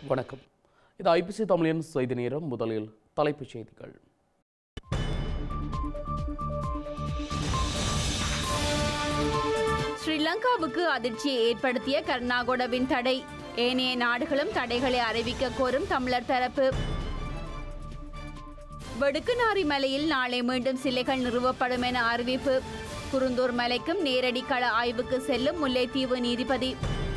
வணக்கம் இது ஐபிசி தமிழின் செய்தி நேரம் முதலில் தலைப்புச் செய்திகள் ஸ்ரீலங்காவுக்கு அதிர்ச்சியை ஏற்படுத்திய கர்நாகோடவின் தடை ஏனைய நாடுகளும் தடைகளை அறிவிக்க கோரும் தமிழர் தரப்பு வடுக்குநாரி மலையில் நாளை மீண்டும் சிலைகள் நிறுவப்படும் என அறிவிப்பு குருந்தூர் மலைக்கும் நேரடி கள ஆய்வுக்கு செல்லும் முல்லைத்தீவு நீதிபதி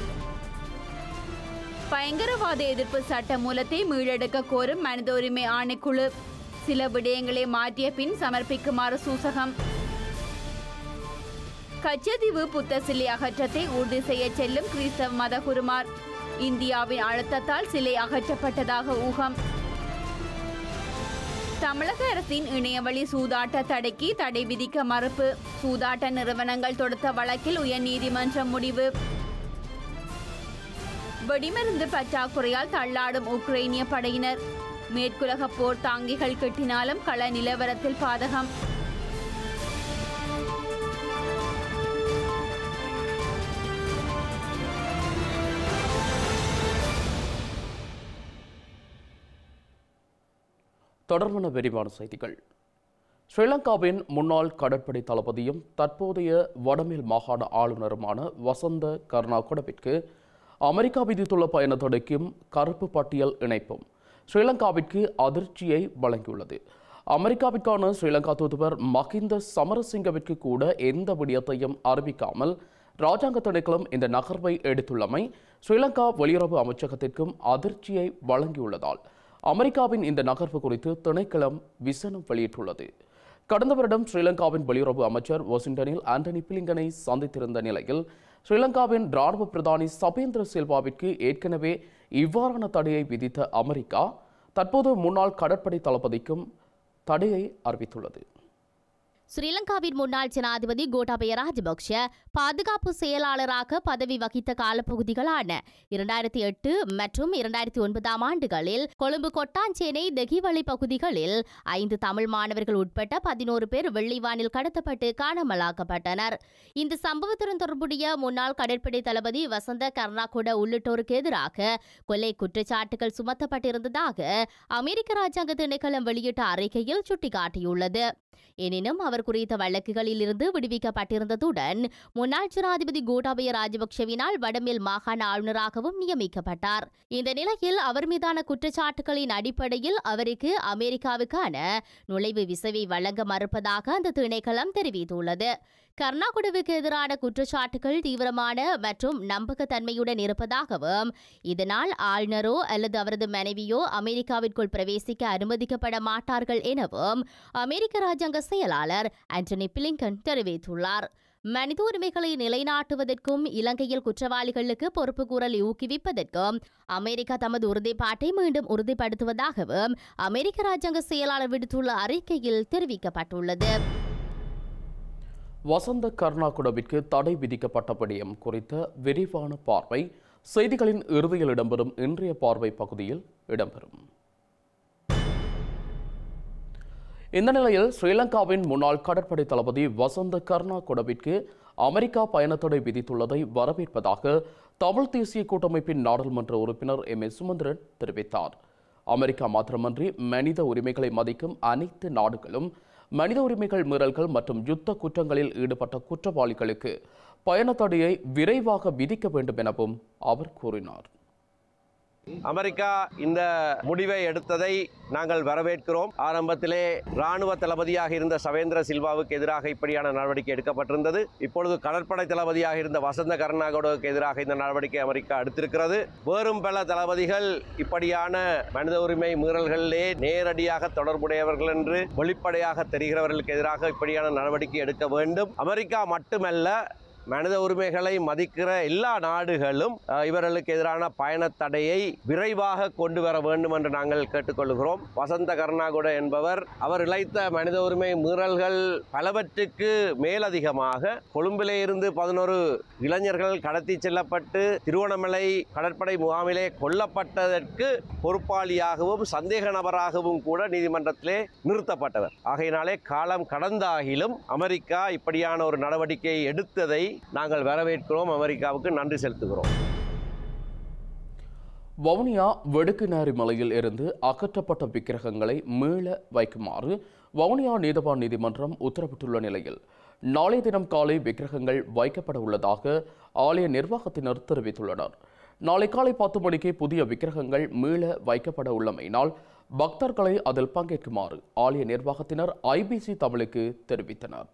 பயங்கரவாத எதிர்ப்பு சட்ட மூலத்தை மீளெடுக்க கோரும் மனித உரிமை ஆணைக்குழு சில விடயங்களை மாற்றிய பின் சமர்ப்பிக்குமாறு சூசகம் கச்சதீவு புத்த சிலை அகற்றத்தை உறுதி செய்ய செல்லும் கிறிஸ்தவ மத குருமார் இந்தியாவின் அழுத்தத்தால் சிலை அகற்றப்பட்டதாக ஊகம் தமிழக அரசின் இணையவழி சூதாட்ட தடைக்கு தடை விதிக்க மறுப்பு சூதாட்ட நிறுவனங்கள் தொடுத்த வழக்கில் உயர்நீதிமன்றம் முடிவு வெடிமருந்து பற்றாக்குறையால் தள்ளாடும் உக்ரைனிய படையினர் மேற்குலக போர் தாங்கிகள் கட்டினாலும் கள நிலவரத்தில் பாதகம் தொடர்பான விரிவான செய்திகள் ஸ்ரீலங்காவின் முன்னாள் கடற்படை தளபதியும் தற்போதைய வடமேல் மாகாண ஆளுநருமான வசந்த கர்ணாகொடவிற்கு அமெரிக்கா விதித்துள்ள பயண தடைக்கும் கருப்பு பட்டியல் இணைப்பும் ஸ்ரீலங்காவிற்கு அதிர்ச்சியை வழங்கியுள்ளது அமெரிக்காவிற்கான ஸ்ரீலங்கா தூதுவர் மகிந்த சமரசிங்கவிற்கு கூட எந்த விடயத்தையும் அறிவிக்காமல் ராஜாங்க திணைக்களம் இந்த நகர்வை எடுத்துள்ளமை ஸ்ரீலங்கா வெளியுறவு அமைச்சகத்திற்கும் அதிர்ச்சியை வழங்கியுள்ளதால் அமெரிக்காவின் இந்த நகர்வு குறித்து திணைக்களம் விசனம் வெளியிட்டுள்ளது கடந்த வருடம் ஸ்ரீலங்காவின் வெளியுறவு அமைச்சர் வாஷிங்டனில் ஆண்டனி பிலிங்கனை சந்தித்திருந்த நிலையில் ஸ்ரீலங்காவின் ராணுவ பிரதானி சபேந்திர சில்வாவிற்கு ஏற்கனவே இவ்வாறான தடையை விதித்த அமெரிக்கா தற்போது முன்னாள் கடற்படை தளபதிக்கும் தடையை அறிவித்துள்ளது ஸ்ரீலங்காவின் முன்னாள் ஜனாதிபதி கோட்டாபய ராஜபக்ஷ பாதுகாப்பு செயலாளராக பதவி வகித்த காலப்பகுதிகளான இரண்டாயிரத்தி எட்டு மற்றும் இரண்டாயிரத்தி ஒன்பதாம் ஆண்டுகளில் கொழும்பு கொட்டாஞ்சேனை தெகிவளி பகுதிகளில் ஐந்து தமிழ் மாணவர்கள் உட்பட்ட பதினோரு பேர் வெள்ளிவானில் கடத்தப்பட்டு காணாமலாக்கப்பட்டனர் இந்த சம்பவத்துடன் தொடர்புடைய முன்னாள் கடற்படை தளபதி வசந்த கர்ணாகுட உள்ளிட்டோருக்கு எதிராக கொலை குற்றச்சாட்டுகள் சுமத்தப்பட்டிருந்ததாக அமெரிக்க ராஜாங்க திணைக்களம் வெளியிட்ட அறிக்கையில் சுட்டிக்காட்டியுள்ளது எனினும் அவர் குறித்த வழக்குகளில் இருந்து விடுவிக்கப்பட்டிருந்ததுடன் முன்னாள் ஜனாதிபதி கோட்டாபய ராஜபக்ஷவினால் வடமேல் மாகாண ஆளுநராகவும் நியமிக்கப்பட்டார் இந்த நிலையில் அவர் மீதான குற்றச்சாட்டுகளின் அடிப்படையில் அவருக்கு அமெரிக்காவுக்கான நுழைவு விசவை வழங்க மறுப்பதாக அந்த திணைக்களம் தெரிவித்துள்ளது கர்நாகுடாவுக்கு எதிரான குற்றச்சாட்டுகள் தீவிரமான மற்றும் நம்பகத்தன்மையுடன் இருப்பதாகவும் இதனால் ஆளுநரோ அல்லது அவரது மனைவியோ அமெரிக்காவிற்குள் பிரவேசிக்க அனுமதிக்கப்பட மாட்டார்கள் எனவும் அமெரிக்க ராஜாங்க செயலாளர் ஆண்டனி பிலிங்கன் தெரிவித்துள்ளார் மனித உரிமைகளை நிலைநாட்டுவதற்கும் இலங்கையில் குற்றவாளிகளுக்கு பொறுப்பு கூறலை ஊக்குவிப்பதற்கும் அமெரிக்கா தமது உறுதிப்பாட்டை மீண்டும் உறுதிப்படுத்துவதாகவும் அமெரிக்க ராஜாங்க செயலாளர் விடுத்துள்ள அறிக்கையில் தெரிவிக்கப்பட்டுள்ளது வசந்த கர்ணாகுடவிற்கு தடை விதிக்கப்பட்ட விடயம் குறித்த விரிவான பார்வை செய்திகளின் இறுதியில் இடம்பெறும் இன்றைய பார்வை பகுதியில் இடம்பெறும் இந்த நிலையில் ஸ்ரீலங்காவின் முன்னாள் கடற்படை தளபதி வசந்த கர்ணாகுடவிற்கு அமெரிக்கா பயணத்தடை விதித்துள்ளதை வரவேற்பதாக தமிழ் தேசிய கூட்டமைப்பின் நாடாளுமன்ற உறுப்பினர் எம் ஏ சுமந்திரன் தெரிவித்தார் அமெரிக்கா மாத்திரமன்றி மனித உரிமைகளை மதிக்கும் அனைத்து நாடுகளும் மனித உரிமைகள் மீறல்கள் மற்றும் யுத்த குற்றங்களில் ஈடுபட்ட குற்றவாளிகளுக்கு பயணத்தடையை விரைவாக விதிக்க வேண்டும் எனவும் அவர் கூறினார் அமெரிக்கா இந்த முடிவை எடுத்ததை நாங்கள் வரவேற்கிறோம் ஆரம்பத்திலே ராணுவ தளபதியாக இருந்த சவேந்திர சில்வாவுக்கு எதிராக இப்படியான நடவடிக்கை எடுக்கப்பட்டிருந்தது இப்பொழுது கடற்படை தளபதியாக இருந்த வசந்த கருணாகோடுவுக்கு எதிராக இந்த நடவடிக்கை அமெரிக்கா எடுத்திருக்கிறது வேறும் பல தளபதிகள் இப்படியான மனித உரிமை மீறல்களிலே நேரடியாக தொடர்புடையவர்கள் என்று வெளிப்படையாக தெரிகிறவர்களுக்கு எதிராக இப்படியான நடவடிக்கை எடுக்க வேண்டும் அமெரிக்கா மட்டுமல்ல மனித உரிமைகளை மதிக்கிற எல்லா நாடுகளும் அஹ், இவர்களுக்கு எதிரான பயணத் தடையை விரைவாக கொண்டு வர வேண்டும் என்று நாங்கள் கேட்டுக்கொள்கிறோம் வசந்த கருணாகுட என்பவர் அவர் இழைத்த மனித உரிமை மீறல்கள் பலவற்றுக்கு மேலதிகமாக கொழும்பிலே இருந்து பதினோரு இளைஞர்கள் கடத்தி செல்லப்பட்டு திருவண்ணாமலை கடற்படை முகாமிலே கொல்லப்பட்டதற்கு பொறுப்பாளியாகவும் சந்தேக நபராகவும் கூட நீதிமன்றத்திலே நிறுத்தப்பட்டவர் ஆகையினாலே காலம் கடந்தாகிலும் அமெரிக்கா இப்படியான ஒரு நடவடிக்கையை எடுத்ததை நாங்கள் வரவேற்கிறோம் அமெரிக்காவுக்கு நன்றி செலுத்துகிறோம் வவுனியா வெடுக்குநாரி மலையில் இருந்து அகற்றப்பட்ட விக்கிரகங்களை மீள வைக்குமாறு வவுனியா நீதவான் நீதிமன்றம் உத்தரவிட்டுள்ள நிலையில் நாளைய தினம் காலை விக்கிரகங்கள் வைக்கப்பட உள்ளதாக ஆலய நிர்வாகத்தினர் தெரிவித்துள்ளனர் நாளை காலை பத்து மணிக்கு புதிய விக்கிரகங்கள் மீள வைக்கப்பட உள்ளமையினால் பக்தர்களை அதில் பங்கேற்குமாறு ஆலய நிர்வாகத்தினர் ஐபிசி தமிழுக்கு தெரிவித்தனர்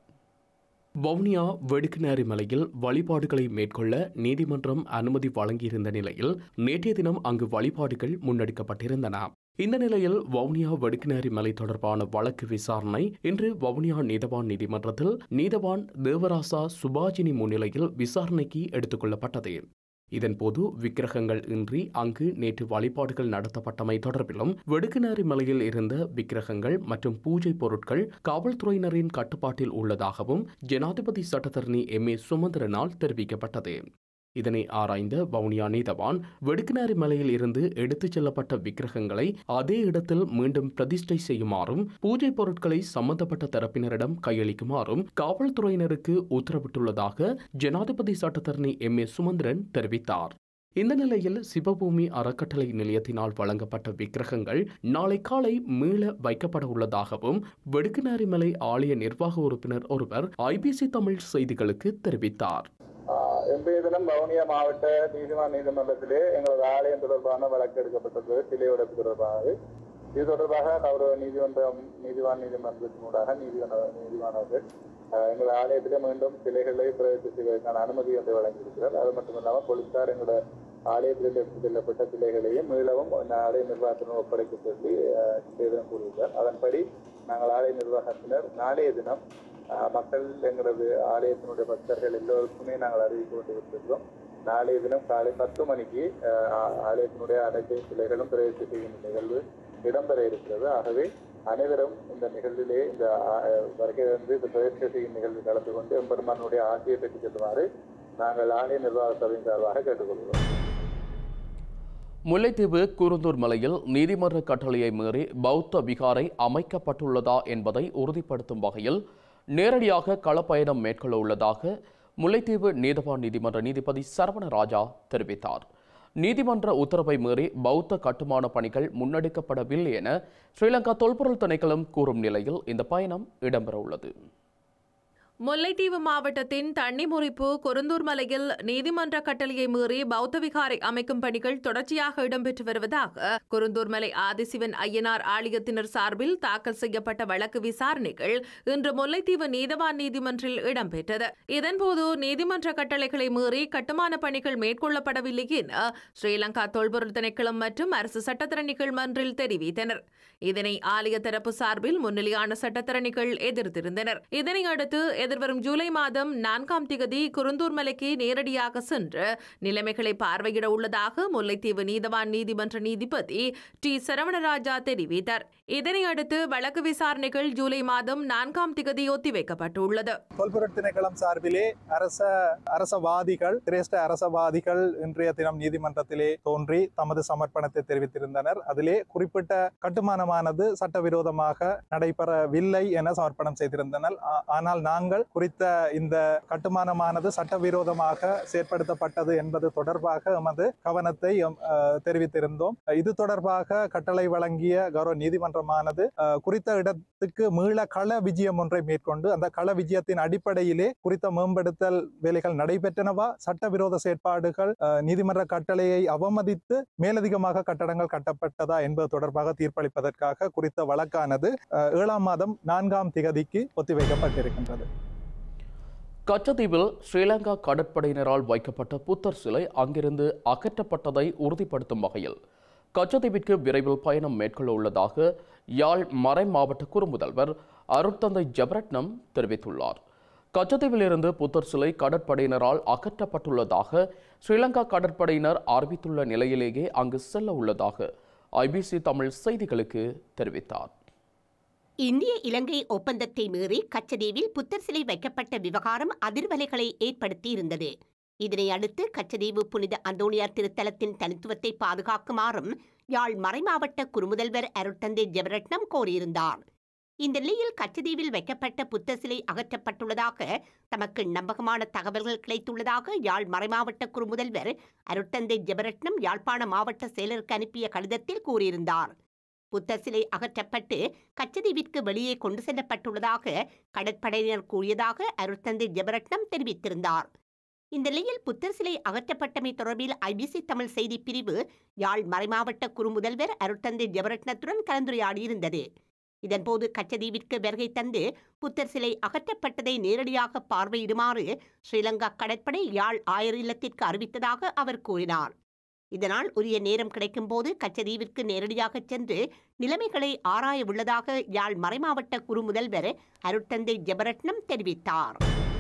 வவுனியா வெடுக்குநாரி மலையில் வழிபாடுகளை மேற்கொள்ள நீதிமன்றம் அனுமதி வழங்கியிருந்த நிலையில் நேற்றைய தினம் அங்கு வழிபாடுகள் முன்னெடுக்கப்பட்டிருந்தன இந்த நிலையில் வவுனியா வெடுக்குநாரி மலை தொடர்பான வழக்கு விசாரணை இன்று வவுனியா நீதவான் நீதிமன்றத்தில் நீதவான் தேவராசா சுபாஜினி முன்னிலையில் விசாரணைக்கு எடுத்துக்கொள்ளப்பட்டது இதன்போது விக்கிரகங்கள் இன்றி அங்கு நேற்று வழிபாடுகள் நடத்தப்பட்டமை தொடர்பிலும் வெடுக்குநாரி மலையில் இருந்த விக்கிரகங்கள் மற்றும் பூஜை பொருட்கள் காவல்துறையினரின் கட்டுப்பாட்டில் உள்ளதாகவும் ஜனாதிபதி சட்டத்தரணி எம் ஏ சுமந்திரனால் தெரிவிக்கப்பட்டது இதனை ஆராய்ந்த வவுனியா நீதவான் வெடுக்குநாரி மலையில் இருந்து எடுத்துச் செல்லப்பட்ட விக்கிரகங்களை அதே இடத்தில் மீண்டும் பிரதிஷ்டை செய்யுமாறும் பூஜை பொருட்களை சம்பந்தப்பட்ட தரப்பினரிடம் கையளிக்குமாறும் காவல்துறையினருக்கு உத்தரவிட்டுள்ளதாக ஜனாதிபதி சட்டத்தரணி எம் ஏ சுமந்திரன் தெரிவித்தார் இந்த நிலையில் சிவபூமி அறக்கட்டளை நிலையத்தினால் வழங்கப்பட்ட விக்கிரகங்கள் நாளை காலை மீள வைக்கப்பட உள்ளதாகவும் வெடுக்குநாரிமலை ஆலய நிர்வாக உறுப்பினர் ஒருவர் ஐபிசி தமிழ் செய்திகளுக்கு தெரிவித்தார் ஆஹ் இன்றைய தினம் வவுனியா மாவட்ட நீதிவான் நீதிமன்றத்திலே எங்களது ஆலயம் தொடர்பான வழக்கு எடுக்கப்பட்டது சிலை உடைப்பு தொடர்பானது இது தொடர்பாக கௌரவ நீதிமன்றம் நீதிவான் நீதிமன்றத்தினூடாக நீதிவான நீதிவானவர்கள் ஆஹ் எங்கள் ஆலயத்திலே மீண்டும் சிலைகளை பிரவேசி செய்வதற்கான அனுமதி ஒன்றை வழங்கியிருக்கிறார் அது மட்டும் இல்லாமல் போலீசார் எங்களோட ஆலயத்திலிருந்து எடுத்துச் செல்லப்பட்ட சிலைகளையும் மீளவும் இந்த ஆலய நிர்வாகத்தினர் ஒப்படைக்க சொல்லி ஆஹ் இன்றைய தினம் கூறியிருந்தார் அதன்படி நாங்கள் ஆலய நிர்வாகத்தினர் நாளைய தினம் ஆஹ் மக்கள் எங்களது ஆலயத்தினுடைய பக்தர்கள் எல்லோருக்குமே நாங்கள் அறிவிக்க கொண்டிருக்கிறோம் நாளைய தினம் காலை பத்து மணிக்கு ஆஹ் ஆ- ஆலயத்தினுடைய அனைத்து சிலைகளும் பிரவேசி செய்யும் நிகழ்வு இடம்பெற இருக்கிறது ஆகவே அனைவரும் இந்த நிகழ்விலே இந்த ஆ- வருகை வந்து இந்த பிரவேச செய்யும் நிகழ்வில் கலந்து கொண்டு எம்பெருமானுடைய ஆசையை பெற்றுச் செல்லுமாறு நாங்கள் ஆலய நிர்வாக சபையின் சார்பாக கேட்டுக்கொள்கிறோம் முல்லைத்தீவு குருந்தூர் மலையில் நீதிமன்ற கட்டளையை மீறி பௌத்த விகாரை அமைக்கப்பட்டுள்ளதா என்பதை உறுதிப்படுத்தும் வகையில் நேரடியாக களப்பயணம் மேற்கொள்ள உள்ளதாக முல்லைத்தீவு நீதவான் நீதிமன்ற நீதிபதி சரவணராஜா தெரிவித்தார் நீதிமன்ற உத்தரவை மீறி பௌத்த கட்டுமான பணிகள் முன்னெடுக்கப்படவில்லை என ஸ்ரீலங்கா தொல்பொருள் திணைக்களம் கூறும் நிலையில் இந்த பயணம் இடம்பெற உள்ளது முல்லைத்தீவு மாவட்டத்தின் தண்ணிமுறிப்பு கொருந்தூர் மலையில் நீதிமன்ற கட்டளையை மீறி பௌத்த விகாரை அமைக்கும் பணிகள் தொடர்ச்சியாக இடம்பெற்று வருவதாக குருந்தூர் மலை ஆதிசிவன் ஐயனார் ஆலயத்தினர் சார்பில் தாக்கல் செய்யப்பட்ட வழக்கு விசாரணைகள் இன்று முல்லைத்தீவு நீதவான் நீதிமன்றில் இடம்பெற்றது இதன்போது நீதிமன்ற கட்டளைகளை மீறி கட்டுமான பணிகள் மேற்கொள்ளப்படவில்லை என ஸ்ரீலங்கா தொல்பொருள் திணைக்களம் மற்றும் அரசு சட்டத்தரணிகள் மன்றில் தெரிவித்தனர் இதனை ஆலய தரப்பு சார்பில் முன்னிலையான சட்டத்தரணிகள் எதிர்த்திருந்தனர் இதனையடுத்து எதிர்வரும் ஜூலை மாதம் நான்காம் திகதி குருந்தூர் மலைக்கு நேரடியாக சென்று நிலைமைகளை பார்வையிட உள்ளதாக முல்லைத்தீவு நீதவான் நீதிமன்ற நீதிபதி டி சரவணராஜா தெரிவித்தார் இதனையடுத்து வழக்கு விசாரணைகள் ஜூலை மாதம் நான்காம் திகதி ஒத்திவைக்கப்பட்டுள்ளது தொல்பொருட் திணைக்களம் சார்பிலே அரச அரசவாதிகள் சிரேஷ்ட அரசவாதிகள் இன்றைய தினம் நீதிமன்றத்திலே தோன்றி தமது சமர்ப்பணத்தை தெரிவித்திருந்தனர் அதிலே குறிப்பிட்ட கட்டுமானமானது சட்டவிரோதமாக நடைபெறவில்லை என சமர்ப்பணம் செய்திருந்தனர் ஆ- ஆனால் நாங்கள் குறித்த இந்த கட்டுமானமானது சட்டவிரோதமாக செயற்படுத்தப்பட்டது என்பது தொடர்பாக எமது கவனத்தை எம், அஹ், தெரிவித்திருந்தோம் இது தொடர்பாக கட்டளை வழங்கிய கௌரவ நீதிமன்றமானது அஹ், குறித்த இடத்துக்கு மீள கள விஜயம் ஒன்றை மேற்கொண்டு அந்த கள விஜயத்தின் அடிப்படையிலே குறித்த மேம்படுத்தல் வேலைகள் நடைபெற்றனவா சட்டவிரோத செயற்பாடுகள் அஹ், நீதிமன்ற கட்டளையை அவமதித்து மேலதிகமாக கட்டடங்கள் கட்டப்பட்டதா என்பது தொடர்பாக தீர்ப்பளிப்பதற்காக குறித்த வழக்கானது அஹ், ஏழாம் மாதம் நான்காம் திகதிக்கு ஒத்திவைக்கப்பட்டிருக்கின்றது கச்சத்தீவில் ஸ்ரீலங்கா கடற்படையினரால் வைக்கப்பட்ட புத்தர் சிலை அங்கிருந்து அகற்றப்பட்டதை உறுதிப்படுத்தும் வகையில் கச்சத்தீவிற்கு விரைவில் பயணம் மேற்கொள்ள உள்ளதாக யாழ் மறை மாவட்ட குறுமுதல்வர் அருட்தந்தை ஜபரட்னம் தெரிவித்துள்ளார் கச்சத்தீவிலிருந்து புத்தர் சிலை கடற்படையினரால் அகற்றப்பட்டுள்ளதாக ஸ்ரீலங்கா கடற்படையினர் அறிவித்துள்ள நிலையிலேயே அங்கு செல்ல உள்ளதாக ஐபிசி தமிழ் செய்திகளுக்கு தெரிவித்தார் இந்திய இலங்கை ஒப்பந்தத்தை மீறி கச்சதீவில் புத்தர் சிலை வைக்கப்பட்ட விவகாரம் அதிர்வலைகளை ஏற்படுத்தி இருந்தது இதனை அடுத்து கச்சதீவு புனித அந்தோணியார் திருத்தலத்தின் தனித்துவத்தை பாதுகாக்குமாறும் யாழ் மறைமாவட்ட குறுமுதல்வர் அருட்தந்தை ஜெபரட்னம் கோரியிருந்தார் இந்த நிலையில் கச்சதீவில் வைக்கப்பட்ட புத்த சிலை அகற்றப்பட்டுள்ளதாக தமக்கு நம்பகமான தகவல்கள் கிடைத்துள்ளதாக யாழ் மறைமாவட்ட குறு முதல்வர் அருட்தந்தை ஜெபரட்னம் யாழ்ப்பாண மாவட்ட செயலருக்கு அனுப்பிய கடிதத்தில் கூறியிருந்தார் புத்த சிலை அகற்றப்பட்டு கச்சதீவிற்கு வெளியே கொண்டு செல்லப்பட்டுள்ளதாக கடற்படையினர் கூறியதாக அருட்தந்தை ஜெபரட்னம் தெரிவித்திருந்தார் இந்த நிலையில் புத்தர் சிலை அகற்றப்பட்டமை தொடர்பில் ஐபிசி தமிழ் செய்தி பிரிவு யாழ் மறைமாவட்ட குறு முதல்வர் அருட்தந்தை ஜெபரட்னத்துடன் கலந்துரையாடியிருந்தது இதன்போது கச்சதீவிற்கு வருகை தந்து புத்தர் சிலை அகற்றப்பட்டதை நேரடியாக பார்வையிடுமாறு ஸ்ரீலங்கா கடற்படை யாழ் ஆயர் இல்லத்திற்கு அறிவித்ததாக அவர் கூறினார் இதனால் உரிய நேரம் கிடைக்கும்போது கச்சதீவிற்கு நேரடியாக சென்று நிலைமைகளை ஆராய உள்ளதாக யாழ் மறைமாவட்ட குறு முதல்வர் அருட்தந்தை ஜெபரட்னம் தெரிவித்தார்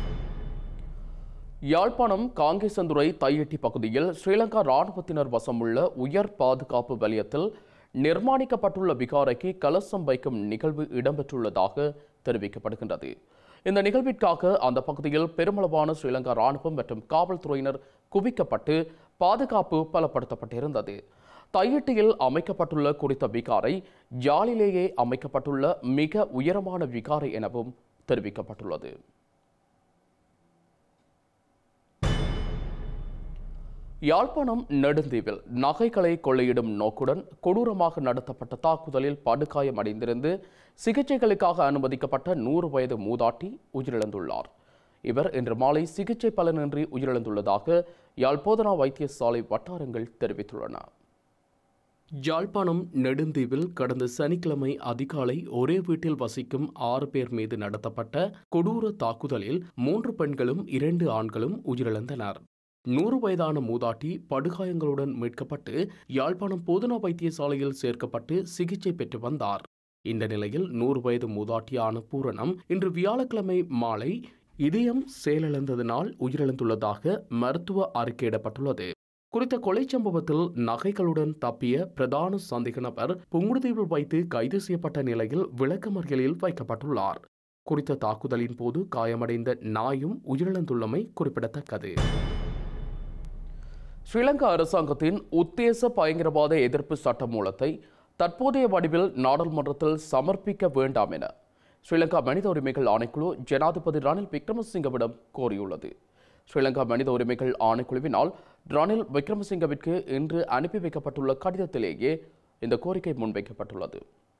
யாழ்ப்பாணம் காங்கேசந்துறை தையட்டி பகுதியில் ஸ்ரீலங்கா இராணுவத்தினர் வசமுள்ள உயர் பாதுகாப்பு வலயத்தில் நிர்மாணிக்கப்பட்டுள்ள விகாரைக்கு கலசம் வைக்கும் நிகழ்வு இடம்பெற்றுள்ளதாக தெரிவிக்கப்படுகின்றது இந்த நிகழ்விற்காக அந்த பகுதியில் பெருமளவான ஸ்ரீலங்கா இராணுவம் மற்றும் காவல்துறையினர் குவிக்கப்பட்டு பாதுகாப்பு பலப்படுத்தப்பட்டிருந்தது தையிட்டியில் அமைக்கப்பட்டுள்ள குறித்த விகாரை யாழிலேயே அமைக்கப்பட்டுள்ள மிக உயரமான விகாரை எனவும் தெரிவிக்கப்பட்டுள்ளது யாழ்ப்பாணம் நெடுந்தீவில் நகைகளை கொள்ளையிடும் நோக்குடன் கொடூரமாக நடத்தப்பட்ட தாக்குதலில் படுகாயம் அடைந்திருந்து சிகிச்சைகளுக்காக அனுமதிக்கப்பட்ட நூறு வயது மூதாட்டி உயிரிழந்துள்ளார் இவர் இன்று மாலை சிகிச்சை பலனின்றி உயிரிழந்துள்ளதாக யாழ்ப்போதனா வைத்தியசாலை வட்டாரங்கள் தெரிவித்துள்ளன யாழ்ப்பாணம் நெடுந்தீவில் கடந்த சனிக்கிழமை அதிகாலை ஒரே வீட்டில் வசிக்கும் ஆறு பேர் மீது நடத்தப்பட்ட கொடூர தாக்குதலில் மூன்று பெண்களும் இரண்டு ஆண்களும் உயிரிழந்தனர் நூறு வயதான மூதாட்டி படுகாயங்களுடன் மீட்கப்பட்டு யாழ்ப்பாணம் போதனா வைத்தியசாலையில் சேர்க்கப்பட்டு சிகிச்சை பெற்று வந்தார் இந்த நிலையில் நூறு வயது மூதாட்டியான பூரணம் இன்று வியாழக்கிழமை மாலை இதயம் செயலிழந்ததினால் உயிரிழந்துள்ளதாக மருத்துவ அறிக்கையிடப்பட்டுள்ளது குறித்த கொலை சம்பவத்தில் நகைகளுடன் தப்பிய பிரதான சந்தேக நபர் புங்குடுதீவில் வைத்து கைது செய்யப்பட்ட நிலையில் விளக்கமறியலில் வைக்கப்பட்டுள்ளார் குறித்த தாக்குதலின் போது காயமடைந்த நாயும் உயிரிழந்துள்ளமை குறிப்பிடத்தக்கது ஸ்ரீலங்கா அரசாங்கத்தின் உத்தேச பயங்கரவாத எதிர்ப்பு சட்ட மூலத்தை தற்போதைய வடிவில் நாடாளுமன்றத்தில் சமர்ப்பிக்க வேண்டாம் என ஸ்ரீலங்கா மனித உரிமைகள் ஆணைக்குழு ஜனாதிபதி ரணில் விக்ரமசிங்கவிடம் கோரியுள்ளது ஸ்ரீலங்கா மனித உரிமைகள் ஆணைக்குழுவினால் ரணில் விக்ரமசிங்கவிற்கு இன்று அனுப்பி வைக்கப்பட்டுள்ள கடிதத்திலேயே இந்த கோரிக்கை முன்வைக்கப்பட்டுள்ளது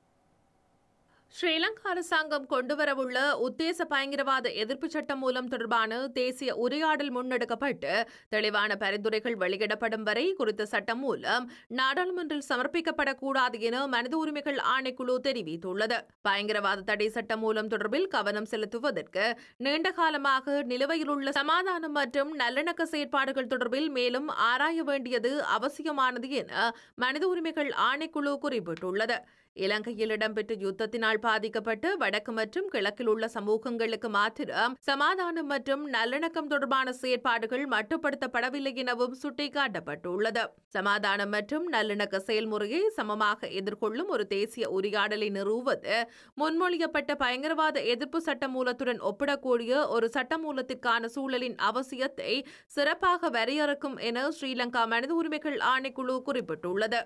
ஸ்ரீலங்கா அரசாங்கம் கொண்டுவரவுள்ள உத்தேச பயங்கரவாத எதிர்ப்பு சட்டம் மூலம் தொடர்பான தேசிய உரையாடல் முன்னெடுக்கப்பட்டு தெளிவான பரிந்துரைகள் வெளியிடப்படும் வரை குறித்த சட்டம் மூலம் நாடாளுமன்றில் சமர்ப்பிக்கப்படக்கூடாது என மனித உரிமைகள் ஆணைக்குழு தெரிவித்துள்ளது பயங்கரவாத தடை சட்டம் மூலம் தொடர்பில் கவனம் செலுத்துவதற்கு நீண்ட காலமாக நிலுவையில் உள்ள சமாதானம் மற்றும் நல்லிணக்க செயற்பாடுகள் தொடர்பில் மேலும் ஆராய வேண்டியது அவசியமானது என மனித உரிமைகள் ஆணைக்குழு குறிப்பிட்டுள்ளது இலங்கையில் இடம்பெற்ற யுத்தத்தினால் பாதிக்கப்பட்டு வடக்கு மற்றும் கிழக்கில் உள்ள சமூகங்களுக்கு மாத்திரம் சமாதானம் மற்றும் நல்லிணக்கம் தொடர்பான செயற்பாடுகள் மட்டுப்படுத்தப்படவில்லை எனவும் சுட்டிக்காட்டப்பட்டுள்ளது சமாதானம் மற்றும் நல்லிணக்க செயல்முறையை சமமாக எதிர்கொள்ளும் ஒரு தேசிய உரையாடலை நிறுவுவது முன்மொழியப்பட்ட பயங்கரவாத எதிர்ப்பு சட்ட மூலத்துடன் ஒப்பிடக்கூடிய ஒரு சட்ட மூலத்திற்கான சூழலின் அவசியத்தை சிறப்பாக வரையறுக்கும் என ஸ்ரீலங்கா மனித உரிமைகள் ஆணைக்குழு குறிப்பிட்டுள்ளது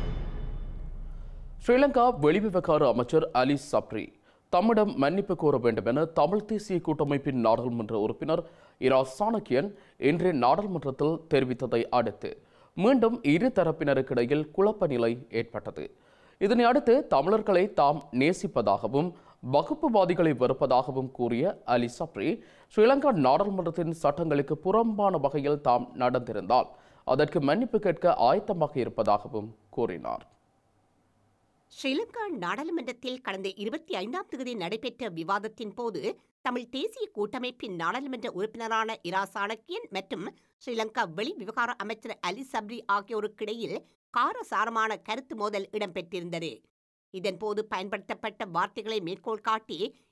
ஸ்ரீலங்கா வெளிவிவகார அமைச்சர் அலி சப்ரி தம்மிடம் மன்னிப்பு கோர வேண்டும் என தமிழ் தேசிய கூட்டமைப்பின் நாடாளுமன்ற உறுப்பினர் இரா சாணக்கியன் இன்று நாடாளுமன்றத்தில் தெரிவித்ததை அடுத்து மீண்டும் இரு தரப்பினருக்கிடையில் குழப்ப நிலை ஏற்பட்டது இதனை அடுத்து தமிழர்களை தாம் நேசிப்பதாகவும் வகுப்புவாதிகளை வெறுப்பதாகவும் கூறிய அலி சப்ரி ஸ்ரீலங்கா நாடாளுமன்றத்தின் சட்டங்களுக்கு புறம்பான வகையில் தாம் நடந்திருந்தால் அதற்கு மன்னிப்பு கேட்க ஆயத்தமாக இருப்பதாகவும் கூறினார் ஸ்ரீலங்கா நாடாளுமன்றத்தில் கடந்த இருபத்தி ஐந்தாம் தேதி நடைபெற்ற விவாதத்தின் போது தமிழ் தேசிய கூட்டமைப்பின் நாடாளுமன்ற உறுப்பினரான இரா சாணக்கியன் மற்றும் ஸ்ரீலங்கா வெளி விவகார அமைச்சர் அலி சப்ரி ஆகியோருக்கிடையில் காரசாரமான கருத்து மோதல் இடம்பெற்றிருந்தது இதன்போது பயன்படுத்தப்பட்ட வார்த்தைகளை மேற்கோள் காட்டி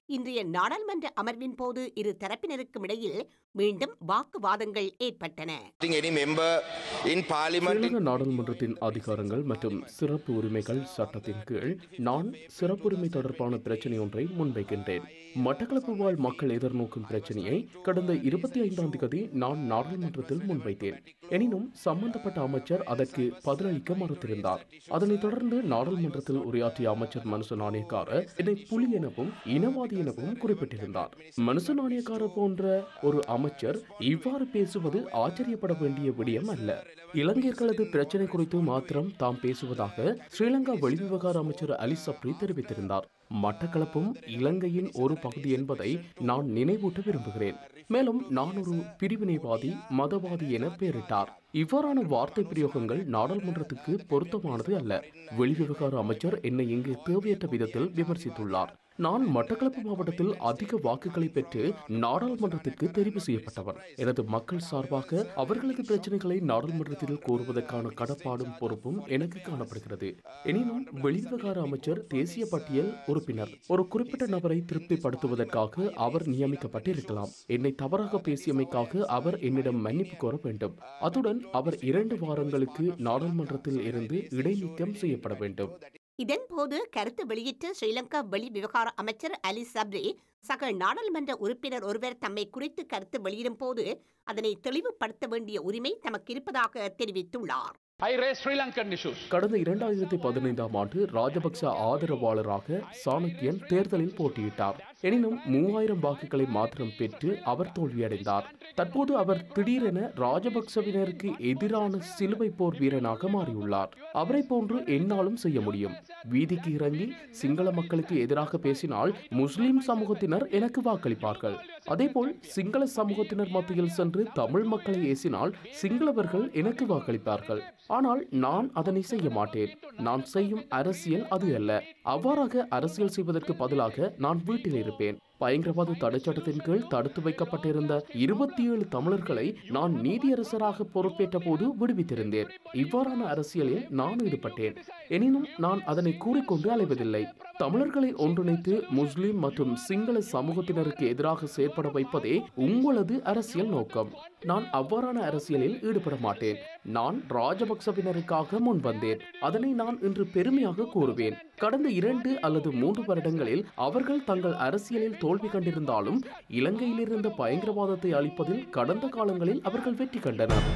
இன்றைய நாடாளுமன்ற அமர்வின் போது இரு தரப்பினருக்கும் இடையில் மீண்டும் வாக்குவாதங்கள் ஏற்பட்டன any member in parliament Sri Lanka நாடாளுமன்றத்தின் அதிகாரங்கள் மற்றும் சிறப்பு உரிமைகள் சட்டத்தின் கீழ் நான் சிறப்புரிமை தொடர்பான பிரச்சனை ஒன்றை முன்வைக்கின்றேன் மட்டக்களப்பு வாழ் மக்கள் எதிர்நோக்கும் பிரச்சனையை கடந்த இருபத்தி ஐந்தாம் தேதி நான் நாடாளுமன்றத்தில் முன்வைத்தேன் எனினும் சம்பந்தப்பட்ட அமைச்சர் அதற்கு பதிலளிக்க மறுத்திருந்தார் அதனைத் தொடர்ந்து நாடாளுமன்றத்தில் உரையாற்றிய அமைச்சர் மனுச நாணயக்கார என்னை புலி எனவும் இனவாதி எனவும் குறிப்பிட்டிருந்தார் மனுச நாணயக்கார போன்ற ஒரு அமைச்சர் இவ்வாறு பேசுவது ஆச்சரியப்பட வேண்டிய விடயம் அல்ல இலங்கையர்களது பிரச்சனை குறித்து மாத்திரம் தாம் பேசுவதாக ஸ்ரீலங்கா வெளிவிவகார அமைச்சர் அலி சப்ரி தெரிவித்திருந்தார் மட்டக்களப்பும் இலங்கையின் ஒரு பகுதி என்பதை நான் நினைவூட்ட விரும்புகிறேன் மேலும் நான் ஒரு பிரிவினைவாதி மதவாதி என பெயரிட்டார் இவ்வாறான வார்த்தை பிரயோகங்கள் நாடாளுமன்றத்துக்கு பொருத்தமானது அல்ல வெளிவிவகார அமைச்சர் என்னை இங்கு தேவையற்ற விதத்தில் விமர்சித்துள்ளார் நான் மட்டக்களப்பு மாவட்டத்தில் அதிக வாக்குகளை பெற்று நாடாளுமன்றத்திற்கு தெரிவு செய்யப்பட்டவர் எனது மக்கள் சார்பாக அவர்களது பிரச்சனைகளை நாடாளுமன்றத்தில் கூறுவதற்கான கடப்பாடும் பொறுப்பும் எனக்கு காணப்படுகிறது எனினும் வெளிவிவகார அமைச்சர் தேசிய பட்டியல் உறுப்பினர் ஒரு குறிப்பிட்ட நபரை திருப்திப்படுத்துவதற்காக அவர் நியமிக்கப்பட்டிருக்கலாம் என்னை தவறாக பேசியமைக்காக அவர் என்னிடம் மன்னிப்பு கோர வேண்டும் அத்துடன் அவர் இரண்டு வாரங்களுக்கு நாடாளுமன்றத்தில் இருந்து இடைநீக்கம் செய்யப்பட வேண்டும் இதன்போது கருத்து வெளியிட்ட ஸ்ரீலங்கா வெளி விவகார அமைச்சர் அலி சப்ரி சக நாடாளுமன்ற உறுப்பினர் ஒருவர் தம்மை குறித்து கருத்து வெளியிடும் போது அதனை தெளிவுபடுத்த வேண்டிய உரிமை தமக்கு இருப்பதாக தெரிவித்துள்ளார் கடந்த இரண்டாயிரத்தி பதினைந்தாம் ஆண்டு ராஜபக்ச ஆதரவாளராக சாணக்கியன் தேர்தலில் போட்டியிட்டார் எனினும் மூவாயிரம் வாக்குகளை மாத்திரம் பெற்று அவர் தோல்வியடைந்தார் தற்போது அவர் திடீரென ராஜபக்சவினருக்கு எதிரான சிலுவை போர் வீரனாக மாறியுள்ளார் அவரை போன்று என்னாலும் செய்ய முடியும் வீதிக்கு இறங்கி சிங்கள மக்களுக்கு எதிராக பேசினால் முஸ்லிம் சமூகத்தினர் எனக்கு வாக்களிப்பார்கள் அதேபோல் சிங்கள சமூகத்தினர் மத்தியில் சென்று தமிழ் மக்களை ஏசினால் சிங்களவர்கள் எனக்கு வாக்களிப்பார்கள் ஆனால் நான் அதனை செய்ய மாட்டேன் நான் செய்யும் அரசியல் அது அல்ல அவ்வாறாக அரசியல் செய்வதற்கு பதிலாக நான் வீட்டில் இருப்பேன் பயங்கரவாத தடைச்சட்டத்தின் கீழ் தடுத்து வைக்கப்பட்டிருந்த இருபத்தி ஏழு தமிழர்களை நான் நீதியரசராக பொறுப்பேற்ற போது விடுவித்திருந்தேன் இவ்வாறான அரசியலில் நான் ஈடுபட்டேன் எனினும் நான் அதனை கூறிக்கொண்டு அலைவதில்லை தமிழர்களை ஒன்றிணைத்து முஸ்லிம் மற்றும் சிங்கள சமூகத்தினருக்கு எதிராக செயற்பட வைப்பதே உங்களது அரசியல் நோக்கம் நான் அவ்வாறான அரசியலில் ஈடுபட மாட்டேன் நான் ராஜபக்சவினருக்காக முன் வந்தேன் அதனை நான் இன்று பெருமையாக கூறுவேன் கடந்த இரண்டு அல்லது மூன்று வருடங்களில் அவர்கள் தங்கள் அரசியலில் தோல்வி கண்டிருந்தாலும் இலங்கையில் இருந்த பயங்கரவாதத்தை அழிப்பதில் கடந்த காலங்களில் அவர்கள் வெற்றி கண்டனர்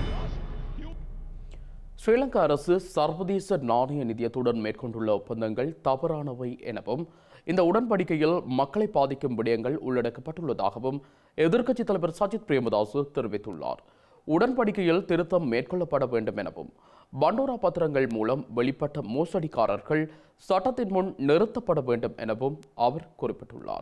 ஸ்ரீலங்கா அரசு சர்வதேச நாணய நிதியத்துடன் மேற்கொண்டுள்ள ஒப்பந்தங்கள் தவறானவை எனவும் இந்த உடன்படிக்கையில் மக்களை பாதிக்கும் விடயங்கள் உள்ளடக்கப்பட்டுள்ளதாகவும் எதிர்க்கட்சித் தலைவர் சஜித் பிரேமதாசு தெரிவித்துள்ளார் உடன்படிக்கையில் திருத்தம் மேற்கொள்ளப்பட வேண்டும் எனவும் பண்டோரா பத்திரங்கள் மூலம் வெளிப்பட்ட மோசடிக்காரர்கள் சட்டத்தின் முன் நிறுத்தப்பட வேண்டும் எனவும் அவர் குறிப்பிட்டுள்ளார்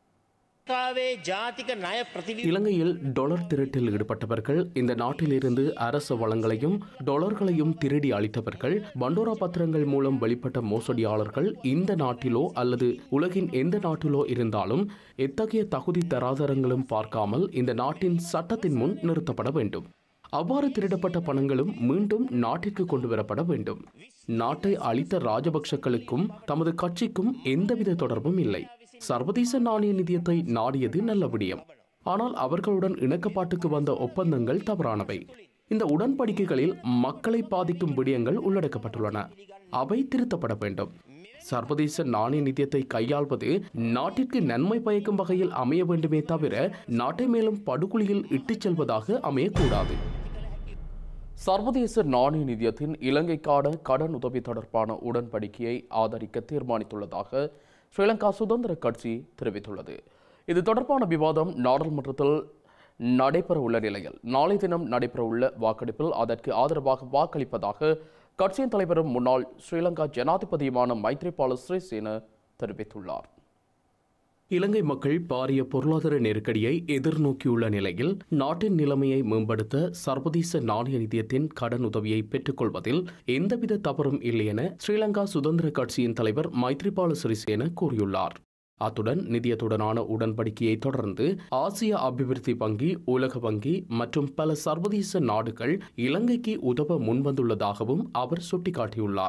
இலங்கையில் டொலர் திருட்டில் ஈடுபட்டவர்கள் இந்த நாட்டிலிருந்து அரச வளங்களையும் டொலர்களையும் திருடி அளித்தவர்கள் பண்டோரா பத்திரங்கள் மூலம் வெளிப்பட்ட மோசடியாளர்கள் இந்த நாட்டிலோ அல்லது உலகின் எந்த நாட்டிலோ இருந்தாலும் எத்தகைய தகுதி தராதரங்களும் பார்க்காமல் இந்த நாட்டின் சட்டத்தின் முன் நிறுத்தப்பட வேண்டும் அவ்வாறு திருடப்பட்ட பணங்களும் மீண்டும் நாட்டிற்கு கொண்டு வரப்பட வேண்டும் நாட்டை அளித்த ராஜபக்சக்களுக்கும் தமது கட்சிக்கும் எந்தவித தொடர்பும் இல்லை சர்வதேச நாணய நிதியத்தை நாடியது நல்ல விடயம் ஆனால் அவர்களுடன் இணக்கப்பாட்டுக்கு வந்த ஒப்பந்தங்கள் தவறானவை இந்த உடன்படிக்கைகளில் மக்களை பாதிக்கும் விடயங்கள் உள்ளடக்கப்பட்டுள்ளன அவை திருத்தப்பட வேண்டும் சர்வதேச நாணய நிதியத்தை கையாள்வது நாட்டிற்கு நன்மை பயக்கும் வகையில் அமைய வேண்டுமே தவிர நாட்டை மேலும் படுகொலியில் இட்டுச் செல்வதாக அமையக்கூடாது சர்வதேச நாணய நிதியத்தின் இலங்கைக்கான கடன் உதவி தொடர்பான உடன்படிக்கையை ஆதரிக்க தீர்மானித்துள்ளதாக ஸ்ரீலங்கா சுதந்திர கட்சி தெரிவித்துள்ளது இது தொடர்பான விவாதம் நாடாளுமன்றத்தில் நடைபெற உள்ள நிலையில் நாளை தினம் நடைபெற உள்ள வாக்கெடுப்பில் அதற்கு ஆதரவாக வாக்களிப்பதாக கட்சியின் தலைவரும் முன்னாள் ஸ்ரீலங்கா ஜனாதிபதியுமான மைத்ரிபால சிறிசேன தெரிவித்துள்ளார் இலங்கை மக்கள் பாரிய பொருளாதார நெருக்கடியை எதிர்நோக்கியுள்ள நிலையில் நாட்டின் நிலைமையை மேம்படுத்த சர்வதேச நாணய நிதியத்தின் கடன் உதவியை பெற்றுக்கொள்வதில் எந்தவித தவறும் இல்லை என ஸ்ரீலங்கா சுதந்திர கட்சியின் தலைவர் மைத்ரிபால சிறிசேன கூறியுள்ளார் அத்துடன் நிதியத்துடனான உடன்படிக்கையை தொடர்ந்து ஆசிய அபிவிருத்தி வங்கி உலக வங்கி மற்றும் பல சர்வதேச நாடுகள் இலங்கைக்கு உதவ முன்வந்துள்ளதாகவும் அவர் சுட்டிக்காட்டியுள்ளார்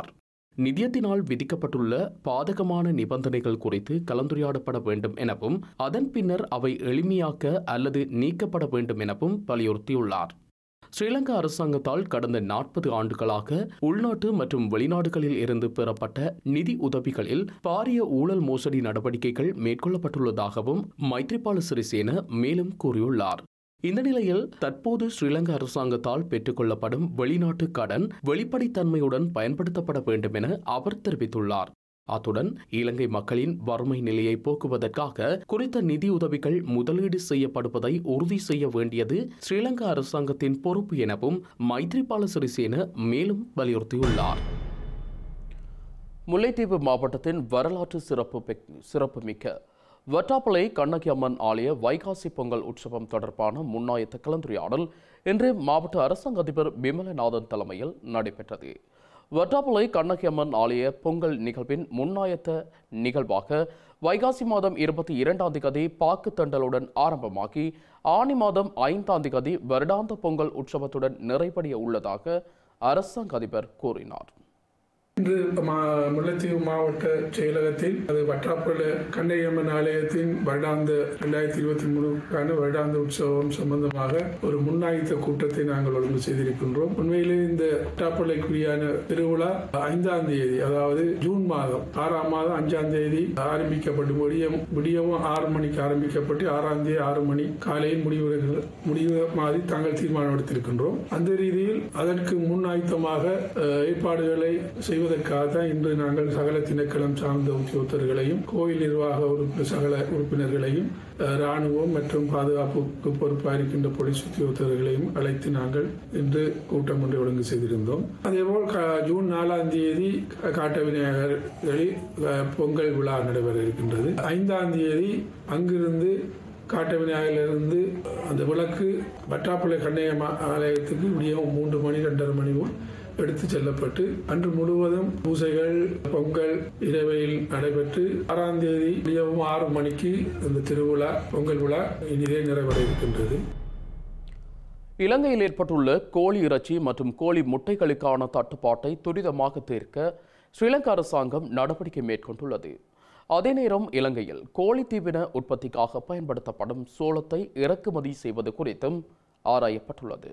நிதியத்தினால் விதிக்கப்பட்டுள்ள பாதகமான நிபந்தனைகள் குறித்து கலந்துரையாடப்பட வேண்டும் எனவும் அதன் பின்னர் அவை எளிமையாக்க அல்லது நீக்கப்பட வேண்டும் எனவும் வலியுறுத்தியுள்ளார் ஸ்ரீலங்கா அரசாங்கத்தால் கடந்த நாற்பது ஆண்டுகளாக உள்நாட்டு மற்றும் வெளிநாடுகளில் இருந்து பெறப்பட்ட நிதி உதவிகளில் பாரிய ஊழல் மோசடி நடவடிக்கைகள் மேற்கொள்ளப்பட்டுள்ளதாகவும் மைத்ரிபால சிறிசேன மேலும் கூறியுள்ளார் இந்த நிலையில் தற்போது ஸ்ரீலங்கா அரசாங்கத்தால் பெற்றுக்கொள்ளப்படும் வெளிநாட்டு கடன் வெளிப்படைத்தன்மையுடன் பயன்படுத்தப்பட வேண்டும் என அவர் தெரிவித்துள்ளார் அத்துடன் இலங்கை மக்களின் வறுமை நிலையை போக்குவதற்காக குறித்த நிதியுதவிகள் முதலீடு செய்யப்படுவதை உறுதி செய்ய வேண்டியது ஸ்ரீலங்கா அரசாங்கத்தின் பொறுப்பு எனவும் மைத்ரிபால சிறிசேன மேலும் வலியுறுத்தியுள்ளார் முல்லைத்தீவு மாவட்டத்தின் வரலாற்று சிறப்பு சிறப்புமிக்க வட்டாப்பளை கண்ணகி அம்மன் ஆலய வைகாசி பொங்கல் உற்சவம் தொடர்பான முன்னாயத்த கலந்துரையாடல் இன்று மாவட்ட அரசாங்க அதிபர் விமலநாதன் தலைமையில் நடைபெற்றது வட்டாப்பளை கண்ணகி அம்மன் ஆலய பொங்கல் நிகழ்வின் முன்னாயத்த நிகழ்வாக வைகாசி மாதம் இருபத்தி இரண்டாம் தேதி பாக்குத்தண்டலுடன் ஆரம்பமாகி ஆனி மாதம் ஐந்தாம் தேதி வருடாந்த பொங்கல் உற்சவத்துடன் நிறைவடைய உள்ளதாக அரசாங்க அதிபர் கூறினார் இன்று மா- முல்லைத்தீவு மாவட்ட செயலகத்தில் அது வட்டாப்பள்ள கண்ணையம்மன் ஆலயத்தின் வருடாந்த இரண்டாயிரத்தி இருபத்தி மூணுக்கான வருடாந்த உற்சவம் சம்பந்தமாக ஒரு முன்னாய்த்த கூட்டத்தை நாங்கள் ஒழுங்கு செய்திருக்கின்றோம் உண்மையிலே இந்த வட்டாப்பள்ளைக்குரியான திருவிழா ஐந்தாம் தேதி அதாவது ஜூன் மாதம் ஆறாம் மாதம் அஞ்சாம் தேதி ஆரம்பிக்கப்பட்டு முடியும் விடியவும் ஆறு மணிக்கு ஆரம்பிக்கப்பட்டு ஆறாம் தேதி ஆறு மணி காலையில் முடிவு முடிவு மாதிரி தாங்கள் தீர்மானம் எடுத்திருக்கின்றோம் அந்த ரீதியில் அதற்கு முன் ஆயத்தமாக அஹ், ஏற்பாடுகளை செய்வதற்காக தான் இன்று நாங்கள் சகல திணைக்களம் சார்ந்த உத்தியோகத்தர்களையும் கோயில் நிர்வாக உறுப்பு சகல உறுப்பினர்களையும் அஹ், ராணுவம் மற்றும் பாதுகாப்புக்கு பொறுப்பாக இருக்கின்ற போலீஸ் உத்தியோகத்தர்களையும் அழைத்து நாங்கள் இன்று கூட்டம் ஒன்றை ஒழுங்கு செய்திருந்தோம் அதேபோல் க- ஜூன் நாலாம் தேதி காட்ட விநாயகர்களில் அஹ், பொங்கல் விழா நடைபெற இருக்கின்றது ஐந்தாம் தேதி அங்கிருந்து காட்ட விநாயகரிலிருந்து அந்த விளக்கு வட்டாப்பிள்ளை கண்ணையம் ஆலயத்துக்கு விடியம் மூன்று மணி ரெண்டரை மணி போல் எடுத்து செல்லப்பட்டு அன்று முழுவதும் பூசைகள் பொங்கல் இரவையில் நடைபெற்று ஆறாம் தேதி விடியவும் ஆறு மணிக்கு அந்த திருவிழா பொங்கல் விழா இனிதே நிறைவட இருக்கின்றது இலங்கையில் ஏற்பட்டுள்ள கோழி இறைச்சி மற்றும் கோழி முட்டைகளுக்கான தட்டுப்பாட்டை துரிதமாக தீர்க்க ஸ்ரீலங்கா அரசாங்கம் நடவடிக்கை மேற்கொண்டுள்ளது அதே நேரம் இலங்கையில் கோழி தீவின உற்பத்திக்காக பயன்படுத்தப்படும் சோளத்தை இறக்குமதி செய்வது குறித்தும் ஆராயப்பட்டுள்ளது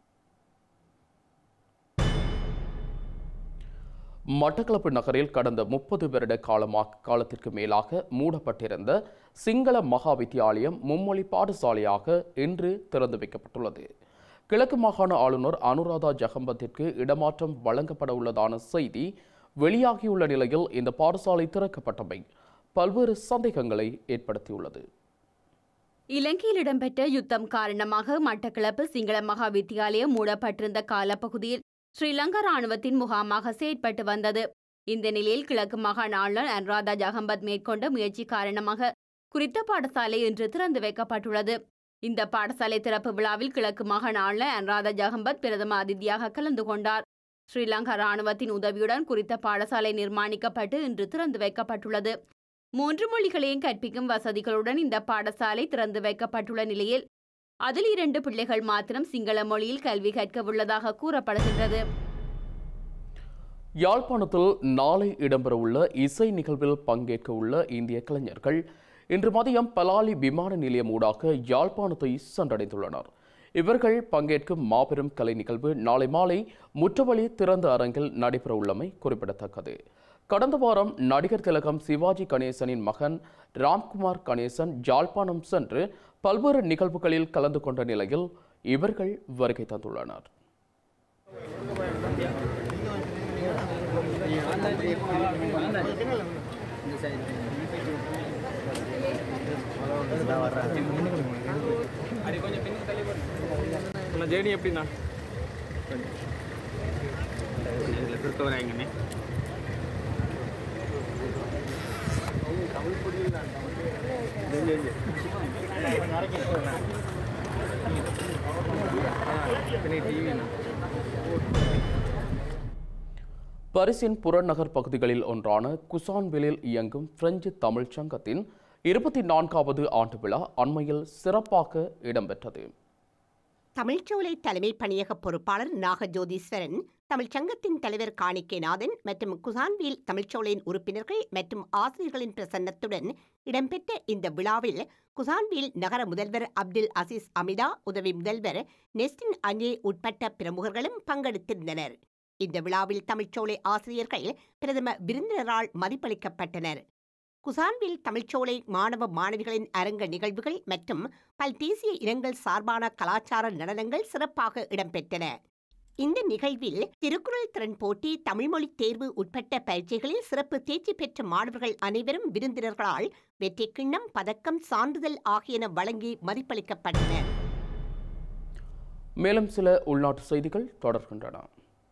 மட்டக்களப்பு நகரில் கடந்த முப்பது வருட காலமாக காலத்திற்கு மேலாக மூடப்பட்டிருந்த சிங்கள மகா வித்தியாலயம் மும்மொழி பாடசாலையாக இன்று திறந்து வைக்கப்பட்டுள்ளது கிழக்கு மாகாண ஆளுநர் அனுராதா ஜகம்பத்திற்கு இடமாற்றம் வழங்கப்பட உள்ளதான செய்தி வெளியாகியுள்ள நிலையில் இந்த பாடசாலை திறக்கப்பட்டமை பல்வேறு சந்தேகங்களை ஏற்படுத்தியுள்ளது இலங்கையில் இடம்பெற்ற யுத்தம் காரணமாக மட்டக்களப்பு சிங்கள மகா வித்தியாலயம் மூடப்பட்டிருந்த காலப்பகுதியில் ஸ்ரீலங்கா ராணுவத்தின் முகாமாக செயற்பட்டு வந்தது இந்த நிலையில் கிழக்கு மாகாண ஆளுநர் அனுராதா ஜகம்பத் மேற்கொண்ட முயற்சி காரணமாக குறித்த பாடசாலை இன்று திறந்து வைக்கப்பட்டுள்ளது இந்த பாடசாலை திறப்பு விழாவில் கிழக்கு மாகாண ஆளுநர் அனுராதா ஜகம்பத் பிரதம அதிதியாக கலந்து கொண்டார் ஸ்ரீலங்கா ராணுவத்தின் உதவியுடன் குறித்த பாடசாலை நிர்மாணிக்கப்பட்டு இன்று திறந்து வைக்கப்பட்டுள்ளது மூன்று மொழிகளையும் கற்பிக்கும் வசதிகளுடன் இந்த பாடசாலை திறந்து வைக்கப்பட்டுள்ள நிலையில் அதில் இரண்டு பிள்ளைகள் மாத்திரம் சிங்கள மொழியில் கல்வி கற்க உள்ளதாக கூறப்படுகின்றது யாழ்ப்பாணத்தில் நாளை இடம்பெறவுள்ள இசை நிகழ்வில் பங்கேற்க உள்ள இந்திய கலைஞர்கள் இன்று மதியம் பலாலி விமான நிலையம் ஊடாக யாழ்ப்பாணத்தை சென்றடைந்துள்ளனர் இவர்கள் பங்கேற்கும் மாபெரும் கலை நிகழ்வு நாளை மாலை முற்றவழி திறந்த அரங்கில் நடைபெறவுள்ளமை குறிப்பிடத்தக்கது கடந்த வாரம் நடிகர் திலகம் சிவாஜி கணேசனின் மகன் ராம்குமார் கணேசன் யாழ்ப்பாணம் சென்று பல்வேறு நிகழ்வுகளில் கலந்து கொண்ட நிலையில் இவர்கள் வருகை தந்துள்ளனர் ஜேர்னி எப்படிண்ணா சுத்த வராங்கண்ணே பரிசின் புறநகர் பகுதிகளில் ஒன்றான குசான்விலில் இயங்கும் பிரெஞ்சு தமிழ்ச் சங்கத்தின் இருபத்தி நான்காவது ஆண்டு விழா அண்மையில் சிறப்பாக இடம்பெற்றது தமிழ்ச்சோலை தலைமை பணியக பொறுப்பாளர் நாகஜோதீஸ்வரன் தமிழ்ச்சங்கத்தின் தலைவர் காணிக்கைநாதன் மற்றும் குசான்வீல் தமிழ்ச்சோலையின் உறுப்பினர்கள் மற்றும் ஆசிரியர்களின் பிரசன்னத்துடன் இடம்பெற்ற இந்த விழாவில் குசான்வீல் நகர முதல்வர் அப்துல் அசீஸ் அமிதா உதவி முதல்வர் நெஸ்டின் அஞ்சே உட்பட்ட பிரமுகர்களும் பங்கெடுத்திருந்தனர் இந்த விழாவில் தமிழ்ச்சோலை ஆசிரியர்கள் பிரதம விருந்தினரால் மதிப்பளிக்கப்பட்டனர் குசான்வில் தமிழ்ச்சோலை மாணவ மாணவிகளின் அரங்க நிகழ்வுகள் மற்றும் பல்தேசிய இனங்கள் சார்பான கலாச்சார நடனங்கள் சிறப்பாக இடம்பெற்றன இந்த நிகழ்வில் திருக்குறள் திறன் போட்டி தமிழ்மொழி தேர்வு உட்பட்ட பரீட்சைகளில் சிறப்பு தேர்ச்சி பெற்ற மாணவர்கள் அனைவரும் விருந்தினர்களால் வெற்றி கிண்ணம் பதக்கம் சான்றிதழ் ஆகியன வழங்கி மதிப்பளிக்கப்பட்டன மேலும் சில உள்நாட்டு செய்திகள் தொடர்கின்றன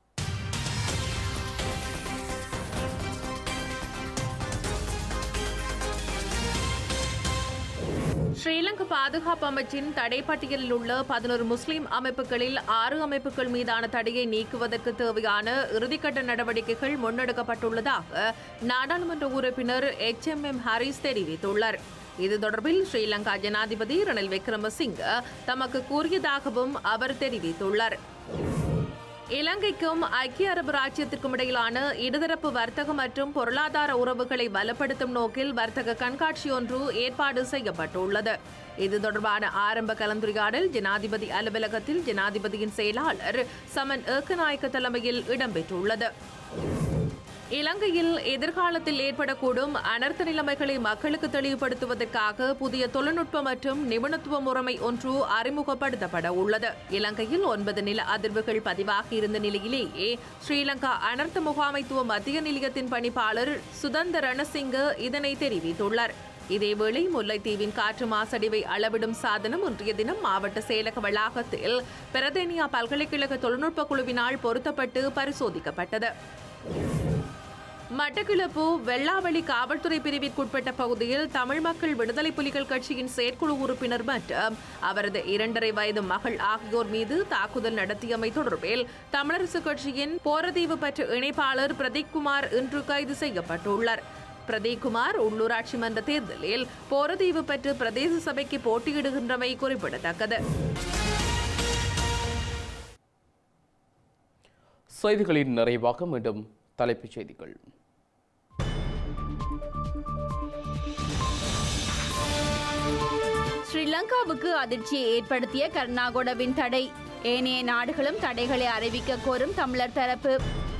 ஸ்ரீலங்கா பாதுகாப்பு அமைச்சின் தடை பட்டியலில் உள்ள பதினோரு முஸ்லிம் அமைப்புகளில் ஆறு அமைப்புகள் மீதான தடையை நீக்குவதற்கு தேவையான இறுதிக்கட்ட நடவடிக்கைகள் முன்னெடுக்கப்பட்டுள்ளதாக நாடாளுமன்ற உறுப்பினர் எச் எம் எம் ஹாரிஸ் தெரிவித்துள்ளார் இது தொடர்பில் ஸ்ரீலங்கா ஜனாதிபதி ரணில் விக்ரமசிங்க தமக்கு கூறியதாகவும் அவர் தெரிவித்துள்ளார் இலங்கைக்கும் ஐக்கிய அரபு ராச்சியத்திற்கும் இடையிலான இருதரப்பு வர்த்தக மற்றும் பொருளாதார உறவுகளை பலப்படுத்தும் நோக்கில் வர்த்தக கண்காட்சி ஒன்று ஏற்பாடு செய்யப்பட்டுள்ளது இது தொடர்பான ஆரம்ப கலந்துரையாடல் ஜனாதிபதி அலுவலகத்தில் ஜனாதிபதியின் செயலாளர் சமன் ஏக்கநாயக்க தலைமையில் இடம்பெற்றுள்ளது இலங்கையில் எதிர்காலத்தில் ஏற்படக்கூடும் அனர்த்த நிலைமைகளை மக்களுக்கு தெளிவுபடுத்துவதற்காக புதிய தொழில்நுட்ப மற்றும் நிபுணத்துவ முறைமை ஒன்று அறிமுகப்படுத்தப்பட உள்ளது இலங்கையில் ஒன்பது நில அதிர்வுகள் பதிவாகி இருந்த நிலையிலேயே ஸ்ரீலங்கா அனர்த்த முகாமைத்துவ மத்திய நிலையத்தின் பணிப்பாளர் சுதந்த ரணசிங்க இதனை தெரிவித்துள்ளார் இதேவேளை முல்லைத்தீவின் காற்று மாசடைவை அளவிடும் சாதனம் இன்றைய தினம் மாவட்ட செயலக வளாகத்தில் பிரதேனியா பல்கலைக்கழக தொழில்நுட்ப குழுவினால் பொருத்தப்பட்டு பரிசோதிக்கப்பட்டது மட்டக்களப்பு வெள்ளாவளி காவல்துறை பிரிவிற்குட்பட்ட பகுதியில் தமிழ் மக்கள் விடுதலை புலிகள் கட்சியின் செயற்குழு உறுப்பினர் மற்றும் அவரது இரண்டரை வயது மகள் ஆகியோர் மீது தாக்குதல் நடத்தியமை தொடர்பில் தமிழரசு கட்சியின் போரதீவு பற்ற இணைப்பாளர் பிரதீப் குமார் இன்று கைது செய்யப்பட்டுள்ளார் பிரதீப் குமார் உள்ளூராட்சி மன்ற தேர்தலில் போரதீவு பெற்று பிரதேச சபைக்கு போட்டியிடுகின்றமை குறிப்பிடத்தக்கது செய்திகளின் நிறைவாக மீண்டும் தலைப்புச் செய்திகள் ஸ்ரீலங்காவுக்கு அதிர்ச்சியை ஏற்படுத்திய கர்நாகோடவின் தடை ஏனைய நாடுகளும் தடைகளை அறிவிக்க கோரும் தமிழர் தரப்பு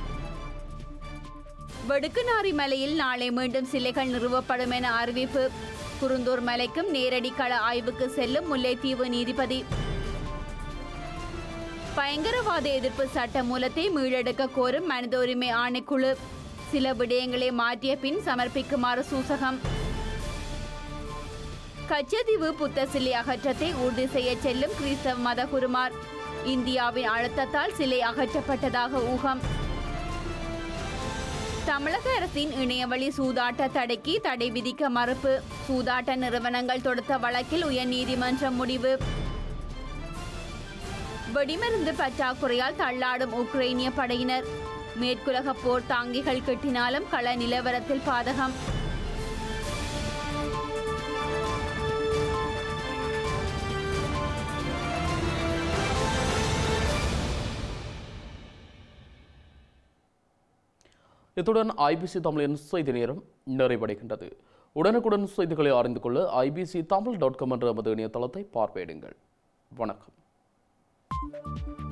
வடுக்குநாரி மலையில் நாளை மீண்டும் சிலைகள் நிறுவப்படும் என அறிவிப்பு குருந்தூர் மலைக்கும் நேரடி கள ஆய்வுக்கு செல்லும் முல்லைத்தீவு நீதிபதி பயங்கரவாத எதிர்ப்பு சட்ட மூலத்தை மீளெடுக்க கோரும் மனித உரிமை ஆணைக்குழு சில விடயங்களை மாற்றிய பின் சமர்ப்பிக்குமாறு சூசகம் கச்சதீவு புத்த சிலை அகற்றத்தை உறுதி செய்ய செல்லும் கிறிஸ்தவ மத குருமார் இந்தியாவின் அழுத்தத்தால் சிலை அகற்றப்பட்டதாக ஊகம் தமிழக அரசின் இணையவழி சூதாட்ட தடைக்கு தடை விதிக்க மறுப்பு சூதாட்ட நிறுவனங்கள் தொடுத்த வழக்கில் உயர்நீதிமன்றம் முடிவு வெடிமருந்து பற்றாக்குறையால் தள்ளாடும் உக்ரைனிய படையினர் மேற்குலக போர் தாங்கிகள் கட்டினாலும் கள நிலவரத்தில் பாதகம் இத்துடன் ஐபிசி தமிழின் செய்தி நேரம் நிறைவடைகின்றது உடனுக்குடன் செய்திகளை அறிந்து கொள்ள ஐபிசி தமிழ் டாட் காம் என்ற எமது இணையதளத்தை பார்வையிடுங்கள் வணக்கம்